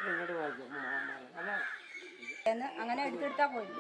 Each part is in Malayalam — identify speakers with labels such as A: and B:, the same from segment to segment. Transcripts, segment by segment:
A: ഇങ്ങോട്ട് വായിക്കും അല്ല
B: എന്ന് അങ്ങനെ എടുത്തെടുത്താ പോയത്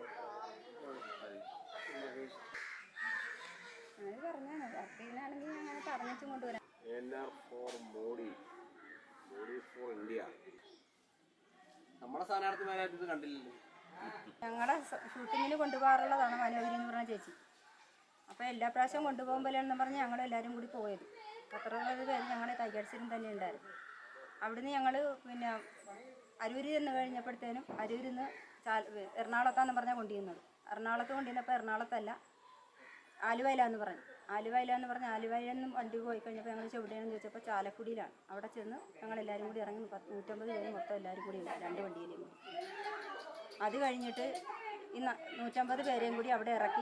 B: അങ്ങനെ പറഞ്ഞാണ് പാർട്ടിയിലാണെങ്കിൽ അങ്ങനെ പറഞ്ഞിട്ടും കൊണ്ടുവരാം
C: N R for Modi Modi for India നമ്മുടെ സ്ഥാനാർത്ഥിമാരായിട്ട് ഇത് കണ്ടില്ലല്ലോ
B: ഞങ്ങളെ ഷൂട്ടിങ്ങിന് കൊണ്ടുപോകാറുള്ളതാണ് മനോഹരി എന്ന് പറഞ്ഞ ചേച്ചി അപ്പോൾ എല്ലാ പ്രാവശ്യവും കൊണ്ടുപോകുമ്പോഴാണെന്ന് പറഞ്ഞ് ഞങ്ങൾ എല്ലാവരും കൂടി പോയത് പത്തൊമ്പത് പേര് ഞങ്ങളെ തൈക്കാട്സിലും തന്നെ ഉണ്ടായിരുന്നു അവിടുന്ന് ഞങ്ങൾ പിന്നെ അരൂര് ചെന്ന് കഴിഞ്ഞപ്പോഴത്തേനും അരൂരിൽ നിന്ന് ചാൽ എറണാകുളത്താന്ന് പറഞ്ഞാൽ കൊണ്ടുവന്നത് എറണാകുളത്ത് കൊണ്ടുവന്നപ്പോൾ എറണാകുളത്തല്ല ആലുവയിലാന്ന് പറഞ്ഞു ആലുവയിലാന്ന് പറഞ്ഞ് ആലുവയിൽ നിന്നും വണ്ടി പോയി കഴിഞ്ഞപ്പോൾ ഞങ്ങൾ ചെവിടെയാണെന്ന് ചോദിച്ചപ്പോൾ ചാലക്കുടിയിലാണ് അവിടെ ചെന്ന് ഞങ്ങൾ എല്ലാവരും കൂടി ഇറങ്ങി പത്ത് നൂറ്റമ്പത് പേര് മൊത്തം എല്ലാവരും കൂടി ഉണ്ട് രണ്ട് വണ്ടിയിലും കൂടി അത് കഴിഞ്ഞിട്ട് ഈ ന- നൂറ്റമ്പത് പേരെയും കൂടി അവിടെ ഇറക്കി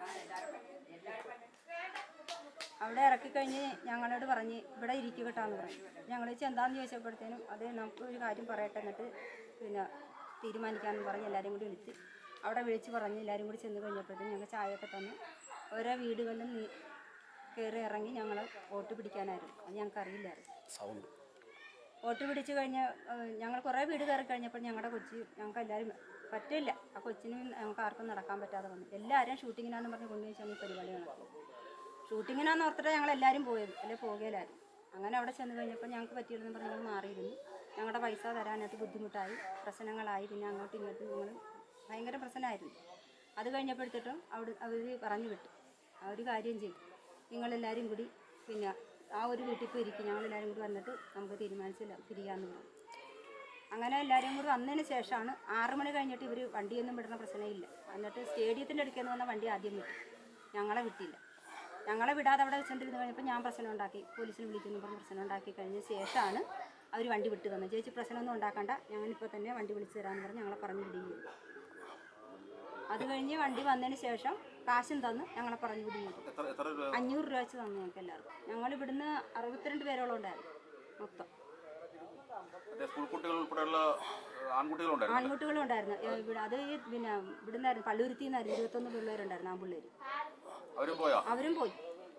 B: അവിടെ ഇറക്കി കഴിഞ്ഞ് ഞങ്ങളോട് പറഞ്ഞ് ഇവിടെ ഇരിക്കുക കേട്ടാന്ന് പറഞ്ഞു ഞങ്ങൾ വെച്ച് എന്താണെന്ന് ചോദിച്ചപ്പോഴത്തേനും അത് നമുക്ക് ഒരു കാര്യം പറയട്ടെ എന്നിട്ട് പിന്നെ തീരുമാനിക്കാമെന്ന് പറഞ്ഞ് എല്ലാവരും കൂടി വിളിച്ച് അവിടെ വിളിച്ച് പറഞ്ഞ് എല്ലാവരും കൂടി ചെന്ന് കഴിഞ്ഞപ്പോഴത്തേനും ഞങ്ങൾ ചായയൊക്കെ തന്ന് ഓരോ വീടുകളിലും നീ- കയറി ഇറങ്ങി ഞങ്ങൾ വോട്ട് പിടിക്കാനായിരുന്നു അത് ഞങ്ങൾക്ക് അറിയില്ലായിരുന്നു
C: സൗണ്ട്
B: വോട്ട് പിടിച്ച് കഴിഞ്ഞ് ഏഹ്, ഞങ്ങൾ കുറേ വീട് കയറി കഴിഞ്ഞപ്പോൾ ഞങ്ങളുടെ കൊച്ചി ഞങ്ങൾക്ക് എല്ലാവരും പറ്റില്ല ആ കൊച്ചിനും ഞങ്ങൾക്ക് ആർക്കും നടക്കാൻ പറ്റാതെ വന്നു എല്ലാവരും ഷൂട്ടിങ്ങിനാന്ന് പറഞ്ഞ് കൊണ്ടുപോയിച്ചാണ് ഈ പരിപാടി നടക്കുന്നത് ഷൂട്ടിങ്ങിനാന്ന് ഓർത്തിട്ട് ഞങ്ങൾ എല്ലാവരും പോയത് അല്ലെ പോകുകയില്ലായിരുന്നു അങ്ങനെ അവിടെ ചെന്ന് കഴിഞ്ഞപ്പോൾ ഞങ്ങൾക്ക് പറ്റിയില്ലെന്ന് പറഞ്ഞ് ഞങ്ങൾ മാറിയിരുന്നു ഞങ്ങളുടെ പൈസ തരാനായിട്ട് ബുദ്ധിമുട്ടായി പ്രശ്നങ്ങളായി പിന്നെ അങ്ങോട്ടും ഇങ്ങോട്ടും ഞങ്ങൾ ഭയങ്കര പ്രശ്നമായിരുന്നു അത് കഴിഞ്ഞപ്പോഴത്തേട്ടും അവിടെ അവർ പറഞ്ഞു വിട്ടു ആ ഒരു കാര്യം ചെയ്തു നിങ്ങളെല്ലാവരും കൂടി പിന്നെ ആ ഒരു വീട്ടിൽ പോയി ഇരിക്കും ഞങ്ങളെല്ലാവരും കൂടി വന്നിട്ട് നമുക്ക് തീരുമാനിച്ചില്ല പിരിയാന്ന് പറഞ്ഞു അങ്ങനെ എല്ലാവരും കൂടി വന്നതിന് ശേഷമാണ് ആറ് മണി കഴിഞ്ഞിട്ട് ഇവർ വണ്ടിയൊന്നും വിടുന്ന പ്രശ്നമില്ല എന്നിട്ട് സ്റ്റേഡിയത്തിൻ്റെ അടുക്കൽ നിന്ന് വന്ന വണ്ടി ആദ്യം വിട്ടു ഞങ്ങളെ വിട്ടില്ല ഞങ്ങളെ വിടാതെ അവിടെ വെച്ചുകൊണ്ടിരുന്ന് കഴിഞ്ഞപ്പോൾ ഞാൻ പ്രശ്നം ഉണ്ടാക്കി പോലീസിനെ വിളിക്കുന്നു പറഞ്ഞ് പ്രശ്നം ഉണ്ടാക്കി കഴിഞ്ഞ ശേഷമാണ് അവർ വണ്ടി വിട്ടു തന്നത് ചേച്ചി പ്രശ്നമൊന്നും ഉണ്ടാക്കണ്ട ഞങ്ങളിപ്പോൾ തന്നെ വണ്ടി വിളിച്ചു തരാമെന്ന് പറഞ്ഞ് ഞങ്ങളെ പറഞ്ഞു വിടുകയും ചെയ്തു അത് കഴിഞ്ഞ് വണ്ടി വന്നതിന് ശേഷം കാശും തന്ന് ഞങ്ങളെ പറഞ്ഞു വിടുകയും ചെയ്തു
D: എത്ര എത്ര രൂപ
B: അഞ്ഞൂറ് രൂപ വെച്ച് തന്നു ഞങ്ങൾക്ക് എല്ലാവർക്കും ഞങ്ങൾ ഇവിടുന്ന് അറുപത്തിരണ്ട് പേരോളം ഉണ്ടായിരുന്നു മൊത്തം
D: മറ്റേ സ്കൂൾ കുട്ടികൾ ഉൾപ്പെടെയുള്ള ഏഹ്, ആൺകുട്ടികളുണ്ടായിരുന്നു
B: ആൺകുട്ടികളും ഉണ്ടായിരുന്നു ഏ, ഇവിടെ അത് ഈ പിന്നെ ഇവിടുന്നായിരുന്നു പള്ളുരുത്തി നിന്നായിരുന്നു ഇരുപത്തൊന്ന് പിള്ളേരുണ്ടായിരുന്നു ആ പിള്ളേർ
D: അവരും പോയോ
B: അവരും പോയി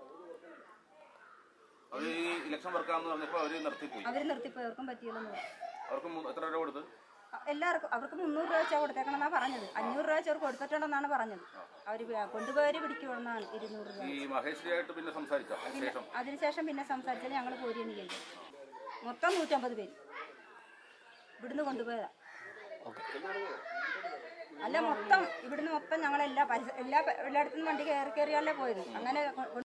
D: അവർ ഈ ഇലക്ഷൻ വർക്കാണെന്ന് പറഞ്ഞപ്പോൾ അവർ നിർത്തിപ്പോയി
B: അവർ നിർത്തിപ്പോയവർക്കും പറ്റിയില്ലെന്ന് പറഞ്ഞു
D: അവർക്ക് മു- എത്ര രൂപ കൊടുത്ത്
B: അ- എല്ലാവർക്കും അവർക്ക് മുന്നൂറ് രൂപ വെച്ചാൽ കൊടുത്തേക്കണമെന്നാണ് പറഞ്ഞത് അഞ്ഞൂറ് രൂപ വെച്ച് അവർ കൊടുത്തിട്ടുണ്ടെന്നാണ് പറഞ്ഞത് അവർ കൊണ്ടുപോയവർ പിടിക്കുമെന്നാണ് ഇരുന്നൂറ് രൂപ
D: ഈ മഹേശ്വരിയായിട്ട് പിന്നെ സംസാരിച്ചോ അതിന് ശേഷം
B: അതിനുശേഷം പിന്നെ സംസാരിച്ചത് ഞങ്ങൾ പോരുകയാണ് ചെയ്തത് മൊത്തം നൂറ്റമ്പത് പേര് ഇവിടുന്ന് കൊണ്ടുപോയതാ അല്ല മൊത്തം ഇവിടുന്ന് മൊത്തം ഞങ്ങളെല്ലാ പൈസ എല്ലാ എല്ലായിടത്തുനിന്നും വണ്ടി കയറി കയറിയല്ലേ പോയത് അങ്ങനെ കൊ-